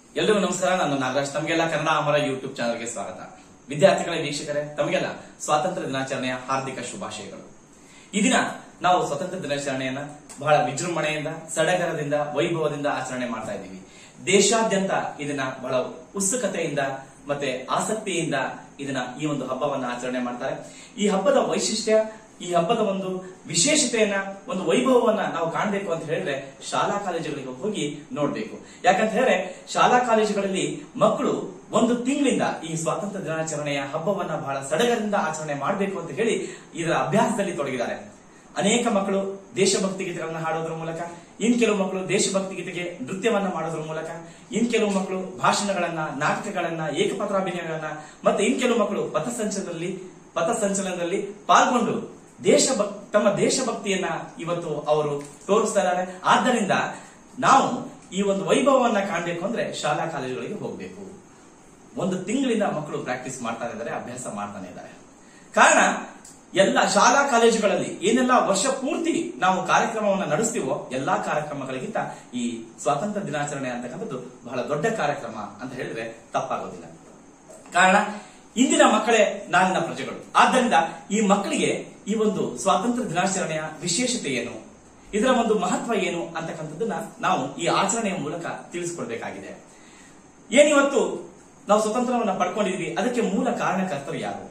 ಎಲ್ರಿಗೂ ನಮಸ್ಕಾರ ನಾನು ನಾಗರಾಜ್ ತಮಗೆಲ್ಲ ಕನ್ನಡ ಅಮರ ಯೂಟ್ಯೂಬ್ ಚಾನಲ್ಗೆ ಸ್ವಾಗತ ವಿದ್ಯಾರ್ಥಿಗಳ ವೀಕ್ಷಕರೇ ತಮಗೆಲ್ಲ ಸ್ವಾತಂತ್ರ್ಯ ದಿನಾಚರಣೆಯ ಹಾರ್ದಿಕ ಶುಭಾಶಯಗಳು ಈ ದಿನ ನಾವು ಸ್ವಾತಂತ್ರ್ಯ ದಿನಾಚರಣೆಯನ್ನ ಬಹಳ ವಿಜೃಂಭಣೆಯಿಂದ ಸಡಗರದಿಂದ ವೈಭವದಿಂದ ಆಚರಣೆ ಮಾಡ್ತಾ ಇದ್ದೀವಿ ದೇಶಾದ್ಯಂತ ಇದನ್ನ ಬಹಳ ಉತ್ಸುಕತೆಯಿಂದ ಮತ್ತೆ ಆಸಕ್ತಿಯಿಂದ ಇದನ್ನ ಈ ಒಂದು ಹಬ್ಬವನ್ನ ಆಚರಣೆ ಮಾಡ್ತಾರೆ ಈ ಹಬ್ಬದ ವೈಶಿಷ್ಟ್ಯ ಈ ಹಬ್ಬದ ಒಂದು ವಿಶೇಷತೆಯನ್ನ ಒಂದು ವೈಭವವನ್ನ ನಾವು ಕಾಣಬೇಕು ಅಂತ ಹೇಳಿದ್ರೆ ಶಾಲಾ ಕಾಲೇಜುಗಳಿಗೆ ಹೋಗಿ ನೋಡ್ಬೇಕು ಯಾಕಂತ ಹೇಳಿದ್ರೆ ಶಾಲಾ ಕಾಲೇಜುಗಳಲ್ಲಿ ಮಕ್ಕಳು ಒಂದು ತಿಂಗಳಿಂದ ಈ ಸ್ವಾತಂತ್ರ್ಯ ದಿನಾಚರಣೆಯ ಹಬ್ಬವನ್ನ ಬಹಳ ಸಡಗರದಿಂದ ಆಚರಣೆ ಮಾಡಬೇಕು ಅಂತ ಹೇಳಿ ಇದರ ಅಭ್ಯಾಸದಲ್ಲಿ ತೊಡಗಿದ್ದಾರೆ ಅನೇಕ ಮಕ್ಕಳು ದೇಶಭಕ್ತಿ ಗೀತೆಗಳನ್ನ ಹಾಡೋದ್ರ ಮೂಲಕ ಇನ್ ಕೆಲವು ಮಕ್ಕಳು ದೇಶಭಕ್ತಿ ಗೀತೆಗೆ ನೃತ್ಯವನ್ನ ಮಾಡೋದ್ರ ಮೂಲಕ ಇನ್ ಕೆಲವು ಮಕ್ಕಳು ಭಾಷಣಗಳನ್ನ ನಾಟಕಗಳನ್ನ ಏಕಪಾತ್ರಾಭಿನಯಗಳನ್ನ ಮತ್ತೆ ಇನ್ ಕೆಲವು ಮಕ್ಕಳು ಪಥಸಂಚಲನದಲ್ಲಿ ಪಥಸಂಚಲನದಲ್ಲಿ ಪಾಲ್ಗೊಂಡು ದೇಶಭಕ್ ತಮ್ಮ ದೇಶಭಕ್ತಿಯನ್ನ ಇವತ್ತು ಅವರು ತೋರಿಸ್ತಾ ಇದ್ದಾರೆ ಆದ್ದರಿಂದ ನಾವು ಈ ಒಂದು ವೈಭವವನ್ನ ಕಾಣಬೇಕು ಅಂದ್ರೆ ಶಾಲಾ ಕಾಲೇಜುಗಳಿಗೆ ಹೋಗಬೇಕು ಒಂದು ತಿಂಗಳಿಂದ ಮಕ್ಕಳು ಪ್ರಾಕ್ಟೀಸ್ ಮಾಡ್ತಾ ಇದ್ದಾರೆ ಅಭ್ಯಾಸ ಮಾಡ್ತಾನೆ ಇದ್ದಾರೆ ಕಾರಣ ಎಲ್ಲ ಶಾಲಾ ಕಾಲೇಜುಗಳಲ್ಲಿ ಏನೆಲ್ಲ ವರ್ಷ ಪೂರ್ತಿ ನಾವು ಕಾರ್ಯಕ್ರಮವನ್ನು ನಡೆಸ್ತೀವೋ ಎಲ್ಲಾ ಕಾರ್ಯಕ್ರಮಗಳಿಗಿಂತ ಈ ಸ್ವಾತಂತ್ರ್ಯ ದಿನಾಚರಣೆ ಅಂತಕ್ಕಂಥದ್ದು ಬಹಳ ದೊಡ್ಡ ಕಾರ್ಯಕ್ರಮ ಅಂತ ಹೇಳಿದ್ರೆ ತಪ್ಪಾಗೋದಿಲ್ಲ ಕಾರಣ ಇಂದಿನ ಮಕ್ಕಳೇ ನಾಳಿನ ಪ್ರಜೆಗಳು ಆದ್ದರಿಂದ ಈ ಮಕ್ಕಳಿಗೆ ಈ ಒಂದು ಸ್ವಾತಂತ್ರ್ಯ ದಿನಾಚರಣೆಯ ವಿಶೇಷತೆ ಏನು ಇದರ ಒಂದು ಮಹತ್ವ ಏನು ಅಂತಕ್ಕಂಥದ್ದನ್ನ ನಾವು ಈ ಆಚರಣೆಯ ಮೂಲಕ ತಿಳಿಸ್ಕೊಡ್ಬೇಕಾಗಿದೆ ಏನಿವತ್ತು ನಾವು ಸ್ವತಂತ್ರವನ್ನ ಪಡ್ಕೊಂಡಿದ್ವಿ ಅದಕ್ಕೆ ಮೂಲ ಕಾರಣಕರ್ತರು ಯಾರು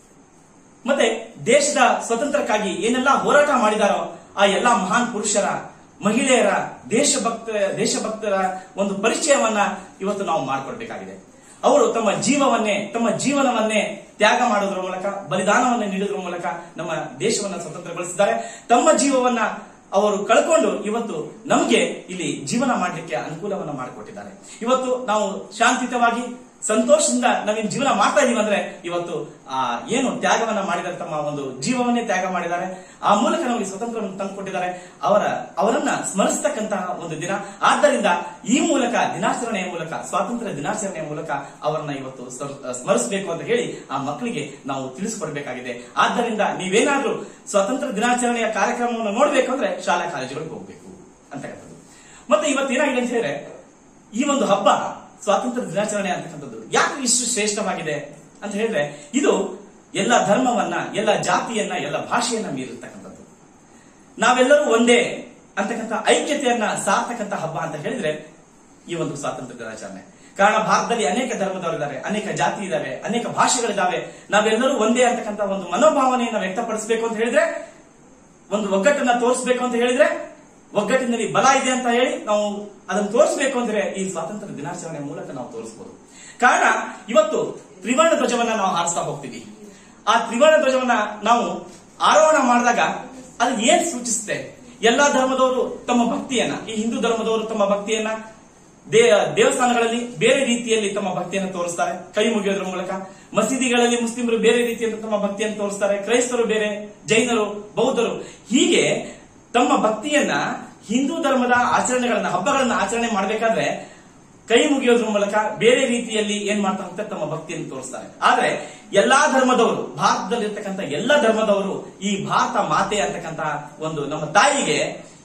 ಮತ್ತೆ ದೇಶದ ಸ್ವತಂತ್ರಕ್ಕಾಗಿ ಏನೆಲ್ಲ ಹೋರಾಟ ಮಾಡಿದಾರೋ ಆ ಎಲ್ಲಾ ಮಹಾನ್ ಪುರುಷರ ಮಹಿಳೆಯರ ದೇಶಭಕ್ತ ದೇಶಭಕ್ತರ ಒಂದು ಪರಿಚಯವನ್ನ ಇವತ್ತು ನಾವು ಮಾಡಿಕೊಡ್ಬೇಕಾಗಿದೆ ಅವರು ತಮ್ಮ ಜೀವವನ್ನೇ ತಮ್ಮ ಜೀವನವನ್ನೇ ತ್ಯಾಗ ಮಾಡೋದ್ರ ಮೂಲಕ ಬಲಿದಾನವನ್ನು ನೀಡೋದ್ರ ಮೂಲಕ ನಮ್ಮ ದೇಶವನ್ನ ಸ್ವತಂತ್ರಗೊಳಿಸಿದ್ದಾರೆ ತಮ್ಮ ಜೀವವನ್ನ ಅವರು ಕಳ್ಕೊಂಡು ಇವತ್ತು ನಮಗೆ ಇಲ್ಲಿ ಜೀವನ ಮಾಡಲಿಕ್ಕೆ ಅನುಕೂಲವನ್ನ ಮಾಡಿಕೊಟ್ಟಿದ್ದಾರೆ ಇವತ್ತು ನಾವು ಶಾಂತಿಯುತವಾಗಿ ಸಂತೋಷದಿಂದ ನಾವೇನು ಜೀವನ ಮಾಡ್ತಾ ಇದೀವಿ ಅಂದ್ರೆ ಇವತ್ತು ಆ ಏನು ತ್ಯಾಗವನ್ನ ಮಾಡಿದ್ದಾರೆ ತಮ್ಮ ಒಂದು ಜೀವವನ್ನೇ ತ್ಯಾಗ ಮಾಡಿದ್ದಾರೆ ಆ ಮೂಲಕ ನಮಗೆ ಸ್ವತಂತ್ರವನ್ನು ತಂದುಕೊಟ್ಟಿದ್ದಾರೆ ಅವರ ಅವರನ್ನ ಸ್ಮರಿಸ್ತಕ್ಕಂತಹ ಒಂದು ದಿನ ಆದ್ದರಿಂದ ಈ ಮೂಲಕ ದಿನಾಚರಣೆಯ ಮೂಲಕ ಸ್ವಾತಂತ್ರ್ಯ ದಿನಾಚರಣೆಯ ಮೂಲಕ ಅವರನ್ನ ಇವತ್ತು ಸ್ಮರ್- ಸ್ಮರಿಸಬೇಕು ಅಂತ ಹೇಳಿ ಆ ಮಕ್ಕಳಿಗೆ ನಾವು ತಿಳಿಸ್ಕೊಡ್ಬೇಕಾಗಿದೆ ಆದ್ದರಿಂದ ನೀವೇನಾದ್ರೂ ಸ್ವಾತಂತ್ರ್ಯ ದಿನಾಚರಣೆಯ ಕಾರ್ಯಕ್ರಮವನ್ನು ನೋಡ್ಬೇಕು ಅಂದ್ರೆ ಶಾಲಾ ಕಾಲೇಜುಗಳಿಗೆ ಹೋಗ್ಬೇಕು ಅಂತಕ್ಕಂಥದ್ದು ಮತ್ತೆ ಇವತ್ತೇನಾಗಿದೆ ಅಂತ ಹೇಳಿದ್ರೆ ಈ ಒಂದು ಹಬ್ಬ ಸ್ವಾತಂತ್ರ್ಯ ದಿನಾಚರಣೆ ಅಂತಕ್ಕಂಥದ್ದು ಯಾಕೆ ಇಷ್ಟು ಶ್ರೇಷ್ಠವಾಗಿದೆ ಅಂತ ಹೇಳಿದ್ರೆ ಇದು ಎಲ್ಲ ಧರ್ಮವನ್ನ ಎಲ್ಲ ಜಾತಿಯನ್ನ ಎಲ್ಲ ಭಾಷೆಯನ್ನ ಮೀರಿರ್ತಕ್ಕಂಥದ್ದು ನಾವೆಲ್ಲರೂ ಒಂದೇ ಅಂತಕ್ಕಂಥ ಐಕ್ಯತೆಯನ್ನ ಸಾರ್ತಕ್ಕಂಥ ಹಬ್ಬ ಅಂತ ಹೇಳಿದ್ರೆ ಈ ಒಂದು ಸ್ವಾತಂತ್ರ್ಯ ದಿನಾಚರಣೆ ಕಾರಣ ಭಾರತದಲ್ಲಿ ಅನೇಕ ಧರ್ಮದವರಿದ್ದಾರೆ ಅನೇಕ ಜಾತಿ ಇದಾವೆ ಅನೇಕ ಭಾಷೆಗಳಿದಾವೆ ನಾವೆಲ್ಲರೂ ಒಂದೇ ಅಂತಕ್ಕಂಥ ಒಂದು ಮನೋಭಾವನೆಯನ್ನು ವ್ಯಕ್ತಪಡಿಸಬೇಕು ಅಂತ ಹೇಳಿದ್ರೆ ಒಂದು ಒಗ್ಗಟ್ಟನ್ನ ತೋರಿಸಬೇಕು ಅಂತ ಹೇಳಿದ್ರೆ ಒಗ್ಗಟ್ಟಿನಲ್ಲಿ ಬಲ ಇದೆ ಅಂತ ಹೇಳಿ ನಾವು ಅದನ್ನು ತೋರಿಸಬೇಕು ಅಂದ್ರೆ ಈ ಸ್ವಾತಂತ್ರ್ಯ ದಿನಾಚರಣೆ ಮೂಲಕ ನಾವು ತೋರಿಸಬಹುದು ಕಾರಣ ಇವತ್ತು ತ್ರಿವರ್ಣ ಧ್ವಜವನ್ನ ನಾವು ಹಾರಿಸ್ತಾ ಹೋಗ್ತೀವಿ ಆ ತ್ರಿವರ್ಣ ಧ್ವಜವನ್ನ ನಾವು ಆರೋಹಣ ಮಾಡಿದಾಗ ಅದು ಏನ್ ಸೂಚಿಸುತ್ತೆ ಎಲ್ಲಾ ಧರ್ಮದವರು ತಮ್ಮ ಭಕ್ತಿಯನ್ನ ಈ ಹಿಂದೂ ಧರ್ಮದವರು ತಮ್ಮ ಭಕ್ತಿಯನ್ನ ದೇ- ದೇವಸ್ಥಾನಗಳಲ್ಲಿ ಬೇರೆ ರೀತಿಯಲ್ಲಿ ತಮ್ಮ ಭಕ್ತಿಯನ್ನು ತೋರಿಸ್ತಾರೆ ಕೈ ಮುಗಿಯೋದ್ರ ಮೂಲಕ ಮಸೀದಿಗಳಲ್ಲಿ ಮುಸ್ಲಿಮರು ಬೇರೆ ರೀತಿಯಲ್ಲಿ ತಮ್ಮ ಭಕ್ತಿಯನ್ನು ತೋರಿಸ್ತಾರೆ ಕ್ರೈಸ್ತರು ಬೇರೆ ಜೈನರು ಬೌದ್ಧರು ಹೀಗೆ ತಮ್ಮ ಭಕ್ತಿಯನ್ನ ಹಿಂದೂ ಧರ್ಮದ ಆಚರಣೆಗಳನ್ನ ಹಬ್ಬಗಳನ್ನ ಆಚರಣೆ ಮಾಡಬೇಕಾದ್ರೆ ಕೈ ಮುಗಿಯೋದ್ರ ಮೂಲಕ ಬೇರೆ ರೀತಿಯಲ್ಲಿ ಏನ್ ಮಾಡ್ತಾ ಹೋಗ್ತಾರೆ ತಮ್ಮ ಭಕ್ತಿಯನ್ನು ತೋರಿಸ್ತಾರೆ ಆದ್ರೆ ಎಲ್ಲಾ ಧರ್ಮದವರು ಭಾರತದಲ್ಲಿರ್ತಕ್ಕಂಥ ಎಲ್ಲ ಧರ್ಮದವರು ಈ ಭಾರತ ಮಾತೆ ಅಂತಕ್ಕಂಥ ಒಂದು ನಮ್ಮ ತಾಯಿಗೆ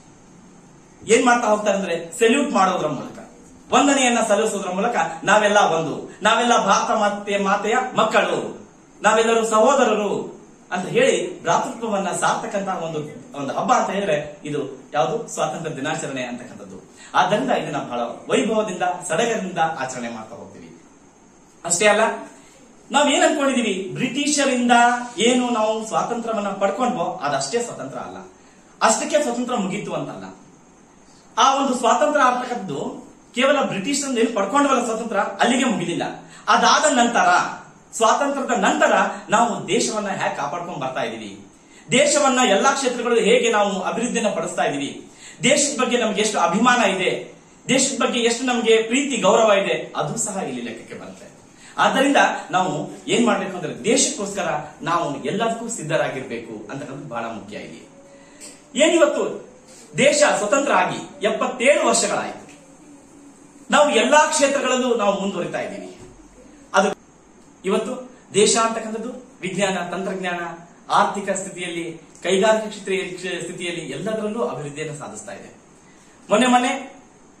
ಏನ್ ಮಾಡ್ತಾ ಹೋಗ್ತಾರೆ ಅಂದ್ರೆ ಸೆಲ್ಯೂಟ್ ಮಾಡೋದ್ರ ಮೂಲಕ ವಂದನೆಯನ್ನ ಸಲ್ಲಿಸೋದ್ರ ಮೂಲಕ ನಾವೆಲ್ಲ ಒಂದು ನಾವೆಲ್ಲ ಭಾರತ ಮಾತೆಯ ಮಾತೆಯ ಮಕ್ಕಳು ನಾವೆಲ್ಲರೂ ಸಹೋದರರು ಅಂತ ಹೇಳಿ ಭ್ರಾತೃತ್ವವನ್ನ ಸಾರ್ತಕ್ಕಂತಹ ಒಂದು ಒಂದು ಹಬ್ಬ ಅಂತ ಹೇಳಿದ್ರೆ ಇದು ಯಾವುದು ಸ್ವಾತಂತ್ರ್ಯ ದಿನಾಚರಣೆ ಅಂತಕ್ಕಂಥದ್ದು ಆದ್ದರಿಂದ ಇದನ್ನ ಬಹಳ ವೈಭವದಿಂದ ಸಡಗರದಿಂದ ಆಚರಣೆ ಮಾಡ್ತಾ ಹೋಗ್ತೀವಿ ಅಷ್ಟೇ ಅಲ್ಲ ನಾವ್ ಏನ್ ಅನ್ಕೊಂಡಿದೀವಿ ಬ್ರಿಟಿಷರಿಂದ ಏನು ನಾವು ಸ್ವಾತಂತ್ರ್ಯವನ್ನ ಪಡ್ಕೊಂಡ್ವೋ ಅದಷ್ಟೇ ಸ್ವತಂತ್ರ ಅಲ್ಲ ಅಷ್ಟಕ್ಕೆ ಸ್ವತಂತ್ರ ಮುಗೀತು ಅಂತಲ್ಲ ಆ ಒಂದು ಸ್ವಾತಂತ್ರ್ಯ ಆಗ್ತಕ್ಕಂಥದ್ದು ಕೇವಲ ಬ್ರಿಟಿಷರಿಂದ ಏನು ಪಡ್ಕೊಂಡವಲ್ಲ ಸ್ವಾತಂತ್ರ್ಯ ಅಲ್ಲಿಗೆ ಮುಗಿಲಿಲ್ಲ ಅದಾದ ನಂತರ ಸ್ವಾತಂತ್ರ್ಯದ ನಂತರ ನಾವು ದೇಶವನ್ನ ಹೇಗೆ ಕಾಪಾಡ್ಕೊಂಡ್ ಬರ್ತಾ ಇದೀವಿ ದೇಶವನ್ನ ಎಲ್ಲಾ ಕ್ಷೇತ್ರಗಳು ಹೇಗೆ ನಾವು ಅಭಿವೃದ್ಧಿಯನ್ನ ಪಡಿಸ್ತಾ ಇದೀವಿ ದೇಶದ ಬಗ್ಗೆ ನಮ್ಗೆ ಎಷ್ಟು ಅಭಿಮಾನ ಇದೆ ದೇಶದ ಬಗ್ಗೆ ಎಷ್ಟು ನಮಗೆ ಪ್ರೀತಿ ಗೌರವ ಇದೆ ಅದು ಸಹ ಇಲ್ಲಿ ಲೆಕ್ಕಕ್ಕೆ ಬರುತ್ತೆ ಆದ್ದರಿಂದ ನಾವು ಏನ್ ಮಾಡ್ಬೇಕು ಅಂದ್ರೆ ದೇಶಕ್ಕೋಸ್ಕರ ನಾವು ಎಲ್ಲದಕ್ಕೂ ಸಿದ್ಧರಾಗಿರ್ಬೇಕು ಅಂತಕ್ಕಂಥದ್ದು ಬಹಳ ಮುಖ್ಯ ಇಲ್ಲಿ ಏನಿವತ್ತು ದೇಶ ಸ್ವತಂತ್ರ ಆಗಿ ಎಪ್ಪತ್ತೇಳು ವರ್ಷಗಳಾಯಿತು ನಾವು ಎಲ್ಲಾ ಕ್ಷೇತ್ರಗಳಲ್ಲೂ ನಾವು ಮುಂದುವರಿತಾ ಇದ್ದೀವಿ ಅದು ಇವತ್ತು ದೇಶ ಅಂತಕ್ಕಂಥದ್ದು ವಿಜ್ಞಾನ ತಂತ್ರಜ್ಞಾನ ಆರ್ಥಿಕ ಸ್ಥಿತಿಯಲ್ಲಿ ಕೈಗಾರಿಕಾ ಕ್ಷೇತ್ರ ಸ್ಥಿತಿಯಲ್ಲಿ ಎಲ್ಲದರಲ್ಲೂ ಅಭಿವೃದ್ಧಿಯನ್ನು ಸಾಧಿಸ್ತಾ ಇದೆ ಮೊನ್ನೆ ಮೊನ್ನೆ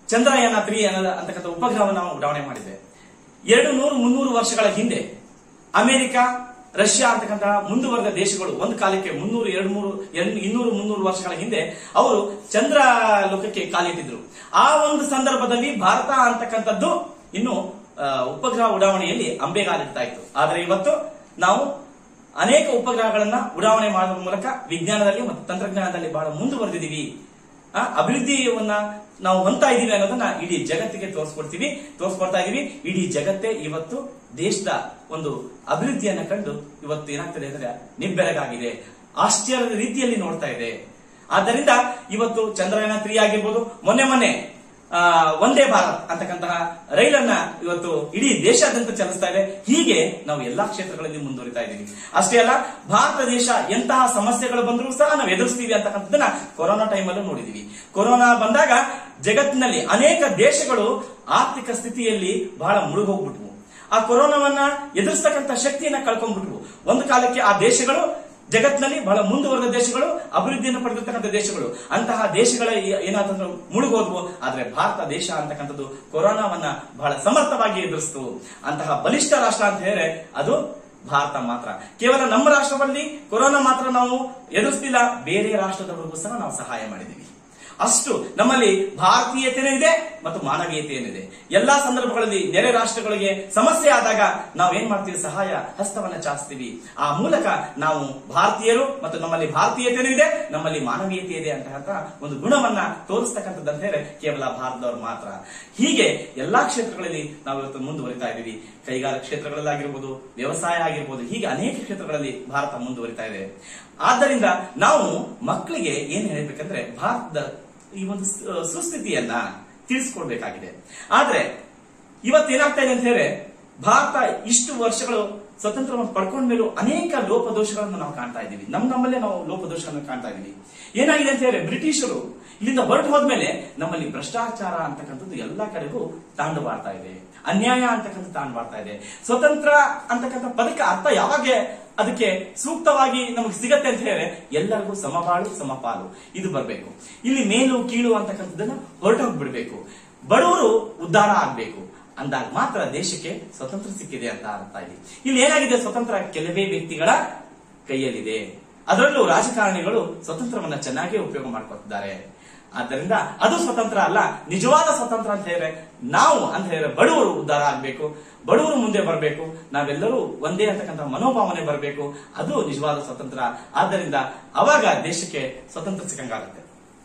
ಚಂದ್ರಯಾನ ತ್ರೀ ಅನ್ನೋದ ಅಂತಕ್ಕಂಥ ಉಪಗ್ರಹವನ್ನು ನಾವು ಉಡಾವಣೆ ಮಾಡಿದ್ದೆ ಎರಡು ನೂರು ಮುನ್ನೂರು ವರ್ಷಗಳ ಹಿಂದೆ ಅಮೆರಿಕ ರಷ್ಯಾ ಅಂತಕ್ಕಂತಹ ಮುಂದುವರೆದ ದೇಶಗಳು ಒಂದು ಕಾಲಕ್ಕೆ ಮುನ್ನೂರು ಎರಡು ಮೂರು ಎರಡು- ಇನ್ನೂರು ಮುನ್ನೂರು ವರ್ಷಗಳ ಹಿಂದೆ ಅವರು ಚಂದ್ರ ಲೋಕಕ್ಕೆ ಕಾಲಿಟ್ಟಿದ್ರು ಆ ಒಂದು ಸಂದರ್ಭದಲ್ಲಿ ಭಾರತ ಅಂತಕ್ಕಂಥದ್ದು ಇನ್ನು ಆ, ಉಪಗ್ರಹ ಉಡಾವಣೆಯಲ್ಲಿ ಅಂಬೆಗಾಲಿಡ್ತಾ ಇತ್ತು ಆದ್ರೆ ಇವತ್ತು ನಾವು ಅನೇಕ ಉಪಗ್ರಹಗಳನ್ನ ಉಡಾವಣೆ ಮಾಡುವ ಮೂಲಕ ವಿಜ್ಞಾನದಲ್ಲಿ ಮತ್ತು ತಂತ್ರಜ್ಞಾನದಲ್ಲಿ ಬಹಳ ಮುಂದುವರೆದಿದ್ದೀವಿ ಆ, ಅಭಿವೃದ್ಧಿಯನ್ನ ನಾವು ಹೊಂದ್ತಾ ಇದೀವಿ ಅನ್ನೋದನ್ನ ಇಡೀ ಜಗತ್ತಿಗೆ ತೋರಿಸ್ಕೊಡ್ತೀವಿ ತೋರಿಸ್ಕೊಡ್ತಾ ಇದೀವಿ ಇಡೀ ಜಗತ್ತೇ ಇವತ್ತು ದೇಶದ ಒಂದು ಅಭಿವೃದ್ಧಿಯನ್ನ ಕಂಡು ಇವತ್ತು ಏನಾಗ್ತದೆ ಅಂದ್ರೆ ನಿಬ್ಬೆರಗಾಗಿದೆ ಆಶ್ಚರ್ಯದ ರೀತಿಯಲ್ಲಿ ನೋಡ್ತಾ ಇದೆ ಆದ್ದರಿಂದ ಇವತ್ತು ಚಂದ್ರಯಾನ ತ್ರೀ ಆಗಿರ್ಬೋದು ಮೊನ್ನೆ ಮೊನ್ನೆ ಆ, ಒಂದೇ ಭಾರತ್ ಅಂತಕ್ಕಂತಹ ರೈಲನ್ನ ಇವತ್ತು ಇಡೀ ದೇಶಾದ್ಯಂತ ಚಲಿಸ್ತಾ ಇದೆ ಹೀಗೆ ನಾವು ಎಲ್ಲಾ ಕ್ಷೇತ್ರಗಳಲ್ಲಿ ಮುಂದುವರಿತಾ ಇದ್ದೀವಿ ಅಷ್ಟೇ ಅಲ್ಲ ಭಾರತ ದೇಶ ಎಂತಹ ಸಮಸ್ಯೆಗಳು ಬಂದರೂ ಸಹ ನಾವು ಎದುರಿಸ್ತೀವಿ ಅಂತಕ್ಕಂಥದ್ದನ್ನ ಕೊರೋನಾ ಟೈಮಲ್ಲೂ ನೋಡಿದೀವಿ ಕೊರೋನಾ ಬಂದಾಗ ಜಗತ್ತಿನಲ್ಲಿ ಅನೇಕ ದೇಶಗಳು ಆರ್ಥಿಕ ಸ್ಥಿತಿಯಲ್ಲಿ ಬಹಳ ಮುಳುಗೋಗ್ಬಿಟ್ವು ಆ ಕೊರೋನಾವನ್ನ ಎದುರಿಸ್ತಕ್ಕಂಥ ಶಕ್ತಿಯನ್ನ ಕಳ್ಕೊಂಡ್ಬಿಟ್ವು ಒಂದು ಕಾಲಕ್ಕೆ ಆ ದೇಶಗಳು ಜಗತ್ತಿನಲ್ಲಿ ಬಹಳ ಮುಂದುವರೆದ ದೇಶಗಳು ಅಭಿವೃದ್ಧಿಯನ್ನು ಪಡೆದಿರ್ತಕ್ಕಂಥ ದೇಶಗಳು ಅಂತಹ ದೇಶಗಳ ಏ- ಏನಾದ್ರು ಮುಳುಗೋದ್ವು ಆದ್ರೆ ಭಾರತ ದೇಶ ಅಂತಕ್ಕಂಥದ್ದು ಕೊರೋನಾವನ್ನ ಬಹಳ ಸಮರ್ಥವಾಗಿ ಎದುರಿಸ್ತು ಅಂತಹ ಬಲಿಷ್ಠ ರಾಷ್ಟ್ರ ಅಂತ ಹೇಳಿದ್ರೆ ಅದು ಭಾರತ ಮಾತ್ರ ಕೇವಲ ನಮ್ಮ ರಾಷ್ಟ್ರದಲ್ಲಿ ಕೊರೋನಾ ಮಾತ್ರ ನಾವು ಎದುರಿಸ್ತಿಲ್ಲ ಬೇರೆ ರಾಷ್ಟ್ರದವರಿಗೂ ಸಹ ನಾವು ಸಹಾಯ ಮಾಡಿದ್ದೀವಿ ಅಷ್ಟು ನಮ್ಮಲ್ಲಿ ಭಾರತೀಯತೆನೂ ಇದೆ ಮತ್ತು ಮಾನವೀಯತೆಯೂ ಇದೆ ಎಲ್ಲಾ ಸಂದರ್ಭಗಳಲ್ಲಿ ನೆರೆ ರಾಷ್ಟ್ರಗಳಿಗೆ ಸಮಸ್ಯೆ ಆದಾಗ ನಾವು ಏನ್ ಮಾಡ್ತೀವಿ ಸಹಾಯ ಹಸ್ತವನ್ನ ಚಾಚ್ತೀವಿ ಆ ಮೂಲಕ ನಾವು ಭಾರತೀಯರು ಮತ್ತು ನಮ್ಮಲ್ಲಿ ಭಾರತೀಯತೆನೂ ಇದೆ ನಮ್ಮಲ್ಲಿ ಮಾನವೀಯತೆ ಇದೆ ಅಂತ ಒಂದು ಗುಣವನ್ನ ತೋರಿಸ್ತಕ್ಕಂಥದ್ದು ಅಂತ ಹೇಳಿದ್ರೆ ಕೇವಲ ಭಾರತದವರು ಮಾತ್ರ ಹೀಗೆ ಎಲ್ಲಾ ಕ್ಷೇತ್ರಗಳಲ್ಲಿ ನಾವು ಇವತ್ತು ಮುಂದುವರಿತಾ ಇದ್ದೀವಿ ಕೈಗಾರಿಕಾ ಕ್ಷೇತ್ರಗಳಲ್ಲಾಗಿರ್ಬೋದು ವ್ಯವಸಾಯ ಆಗಿರ್ಬೋದು ಹೀಗೆ ಅನೇಕ ಕ್ಷೇತ್ರಗಳಲ್ಲಿ ಭಾರತ ಮುಂದುವರಿತಾ ಇದೆ ಆದ್ದರಿಂದ ನಾವು ಮಕ್ಕಳಿಗೆ ಏನ್ ಹೇಳ್ಬೇಕಂದ್ರೆ ಭಾರತದ ಈ ಒಂದು ಸು- ಸುಸ್ಥಿತಿಯನ್ನ ತಿಳಿಸ್ಕೊಡ್ಬೇಕಾಗಿದೆ ಆದ್ರೆ ಇವತ್ತೇನಾಗ್ತಾ ಇದೆ ಅಂತ ಹೇಳಿದ್ರೆ ಭಾರತ ಇಷ್ಟು ವರ್ಷಗಳು ಸ್ವತಂತ್ರವನ್ನು ಪಡ್ಕೊಂಡ ಮೇಲೂ ಅನೇಕ ಲೋಪದೋಷಗಳನ್ನು ನಾವು ಕಾಣ್ತಾ ಇದ್ದೀವಿ ನಮ್ ನಮ್ಮಲ್ಲೇ ನಾವು ಲೋಪದೋಷಗಳನ್ನು ಕಾಣ್ತಾ ಇದ್ದೀವಿ ಏನಾಗಿದೆ ಅಂತ ಹೇಳಿದ್ರೆ ಬ್ರಿಟಿಷರು ಇಲ್ಲಿಂದ ಹೊರಟು ಹೋದ್ಮೇಲೆ ನಮ್ಮಲ್ಲಿ ಭ್ರಷ್ಟಾಚಾರ ಅಂತಕ್ಕಂಥದ್ದು ಎಲ್ಲಾ ಕಡೆಗೂ ತಾಂಡು ಮಾಡ್ತಾ ಇದೆ ಅನ್ಯಾಯ ಅಂತಕ್ಕಂಥ ತಾಂಡು ಮಾಡ್ತಾ ಇದೆ ಸ್ವತಂತ್ರ ಅಂತಕ್ಕಂಥ ಪದಕ್ಕೆ ಅರ್ಥ ಯಾವಾಗ ಅದಕ್ಕೆ ಸೂಕ್ತವಾಗಿ ನಮಗೆ ಸಿಗತ್ತೆ ಅಂತ ಹೇಳಿದ್ರೆ ಎಲ್ಲರಿಗೂ ಸಮಬಾಳು ಸಮಪಾಲು ಇದು ಬರಬೇಕು ಇಲ್ಲಿ ಮೇಲು ಕೀಳು ಅಂತಕ್ಕಂಥದ್ದನ್ನ ಹೊರಟೋಗ್ಬಿಡ್ಬೇಕು ಬಡವರು ಉದ್ಧಾರ ಆಗ್ಬೇಕು ಅಂದಾಗ ಮಾತ್ರ ದೇಶಕ್ಕೆ ಸ್ವತಂತ್ರ ಸಿಕ್ಕಿದೆ ಅಂತ ಅರ್ಥ ಇದೆ ಇಲ್ಲಿ ಏನಾಗಿದೆ ಸ್ವತಂತ್ರ ಕೆಲವೇ ವ್ಯಕ್ತಿಗಳ ಕೈಯಲ್ಲಿದೆ ಅದರಲ್ಲೂ ರಾಜಕಾರಣಿಗಳು ಸ್ವತಂತ್ರವನ್ನ ಚೆನ್ನಾಗಿ ಉಪಯೋಗ ಮಾಡ್ಕೊತಿದ್ದಾರೆ ಆದ್ದರಿಂದ ಅದು ಸ್ವತಂತ್ರ ಅಲ್ಲ ನಿಜವಾದ ಸ್ವತಂತ್ರ ಅಂತ ಹೇಳಿದ್ರೆ ನಾವು ಅಂತ ಹೇಳಿದ್ರೆ ಬಡವರು ಉದ್ಧಾರ ಆಗ್ಬೇಕು ಬಡವರು ಮುಂದೆ ಬರಬೇಕು ನಾವೆಲ್ಲರೂ ಒಂದೇ ಅಂತಕ್ಕಂಥ ಮನೋಭಾವನೆ ಬರಬೇಕು ಅದು ನಿಜವಾದ ಸ್ವತಂತ್ರ ಆದ್ದರಿಂದ ಅವಾಗ ದೇಶಕ್ಕೆ ಸ್ವತಂತ್ರ ಸಿಕ್ಕಂಗಾಗುತ್ತೆ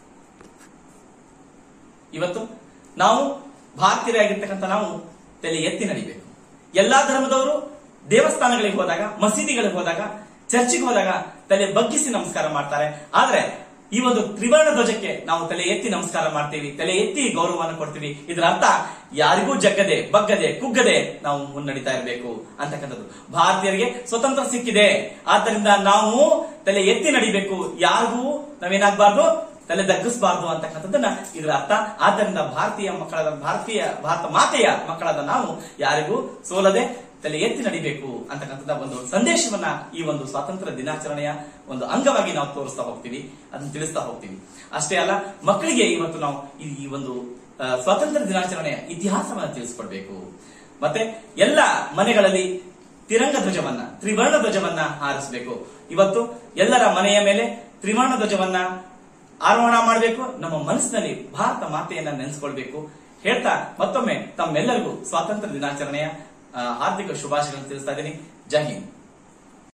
ಇವತ್ತು ನಾವು ಭಾರತೀಯರಾಗಿರ್ತಕ್ಕಂಥ ನಾವು ತಲೆ ಎತ್ತಿ ನಡಿಬೇಕು ಎಲ್ಲಾ ಧರ್ಮದವರು ದೇವಸ್ಥಾನಗಳಿಗೆ ಹೋದಾಗ ಮಸೀದಿಗಳಿಗೆ ಹೋದಾಗ ಚರ್ಚಿಗೆ ಹೋದಾಗ ತಲೆ ಬಗ್ಗಿಸಿ ನಮಸ್ಕಾರ ಮಾಡ್ತಾರೆ ಆದ್ರೆ ಈ ಒಂದು ತ್ರಿವರ್ಣ ಧ್ವಜಕ್ಕೆ ನಾವು ತಲೆ ಎತ್ತಿ ನಮಸ್ಕಾರ ಮಾಡ್ತೀವಿ ತಲೆ ಎತ್ತಿ ಗೌರವವನ್ನು ಕೊಡ್ತೀವಿ ಇದರ ಅರ್ಥ ಯಾರಿಗೂ ಜಗ್ಗದೆ ಬಗ್ಗದೆ ಕುಗ್ಗದೆ ನಾವು ಮುನ್ನಡಿತಾ ಇರಬೇಕು ಅಂತಕ್ಕಂಥದ್ದು ಭಾರತೀಯರಿಗೆ ಸ್ವತಂತ್ರ ಸಿಕ್ಕಿದೆ ಆದ್ದರಿಂದ ನಾವು ತಲೆ ಎತ್ತಿ ನಡಿಬೇಕು ಯಾರಿಗೂ ನಾವೇನಾಗಬಾರ್ದು ತಲೆ ದಗ್ಗಿಸಬಾರ್ದು ಅಂತಕ್ಕಂಥದ್ದನ್ನ ಇದರ ಅರ್ಥ ಆದ್ದರಿಂದ ಭಾರತೀಯ ಮಕ್ಕಳಾದ ಭಾರತೀಯ ಭಾರತ ಮಾತೆಯ ಮಕ್ಕಳಾದ ನಾವು ಯಾರಿಗೂ ಸೋಲದೆ ತಲೆ ಎತ್ತಿ ನಡಿಬೇಕು ಅಂತಕ್ಕಂಥದ್ದ ಒಂದು ಸಂದೇಶವನ್ನ ಈ ಒಂದು ಸ್ವಾತಂತ್ರ್ಯ ದಿನಾಚರಣೆಯ ಒಂದು ಅಂಗವಾಗಿ ನಾವು ತೋರಿಸ್ತಾ ಹೋಗ್ತೀವಿ ಅದನ್ನ ತಿಳಿಸ್ತಾ ಹೋಗ್ತೀವಿ ಅಷ್ಟೇ ಅಲ್ಲ ಮಕ್ಕಳಿಗೆ ಇವತ್ತು ನಾವು ಈ ಈ ಒಂದು ಆ, ಸ್ವಾತಂತ್ರ್ಯ ದಿನಾಚರಣೆಯ ಇತಿಹಾಸವನ್ನ ತಿಳಿಸ್ಕೊಡ್ಬೇಕು ಮತ್ತೆ ಎಲ್ಲ ಮನೆಗಳಲ್ಲಿ ತಿರಂಗ ಧ್ವಜವನ್ನ ತ್ರಿವರ್ಣ ಧ್ವಜವನ್ನ ಹಾರಿಸಬೇಕು ಇವತ್ತು ಎಲ್ಲರ ಮನೆಯ ಮೇಲೆ ತ್ರಿವರ್ಣ ಧ್ವಜವನ್ನ ಆರೋಹಣ ಮಾಡಬೇಕು ನಮ್ಮ ಮನಸ್ಸಿನಲ್ಲಿ ಭಾರತ ಮಾತೆಯನ್ನ ನೆನೆಸ್ಕೊಳ್ಬೇಕು ಹೇಳ್ತಾ ಮತ್ತೊಮ್ಮೆ ತಮ್ಮೆಲ್ಲರಿಗೂ ಸ್ವಾತಂತ್ರ್ಯ ದಿನಾಚರಣೆಯ ಆ, ಹಾರ್ದಿಕ ಶುಭಾಶಯಗಳನ್ನು ತಿಳಿಸ್ತಾ ಇದ್ದೀನಿ ಜೈ ಹಿಂದ್